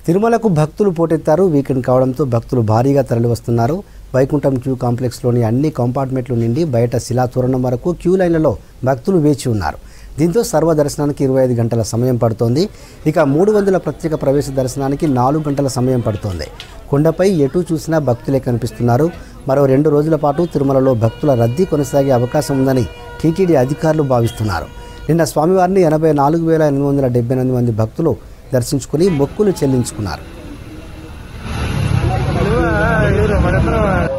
తిరుమలకు భక్తులు పోటెత్తారు వీకెండ్ కావడంతో భక్తులు భారీగా తరలివస్తున్నారు వైకుంఠం క్యూ కాంప్లెక్స్లోని అన్ని కంపార్ట్మెంట్లు నిండి బయట శిలాతోరణం వరకు క్యూ లైన్లలో భక్తులు వేచి ఉన్నారు దీంతో సర్వ దర్శనానికి ఇరవై ఐదు గంటల సమయం పడుతోంది ఇక మూడు వందల ప్రత్యేక ప్రవేశ దర్శనానికి నాలుగు గంటల సమయం పడుతోంది కొండపై ఎటు చూసినా భక్తులే కనిపిస్తున్నారు మరో రెండు రోజుల పాటు తిరుమలలో భక్తుల రద్దీ కొనసాగే అవకాశం ఉందని టీటీడీ అధికారులు భావిస్తున్నారు నిన్న స్వామివారిని ఎనభై నాలుగు వేల ఎనిమిది వందల డెబ్బై ఎనిమిది మంది భక్తులు దర్శించుకుని మొక్కులు చెల్లించుకున్నారు ఇరు, మన ఇద్దరం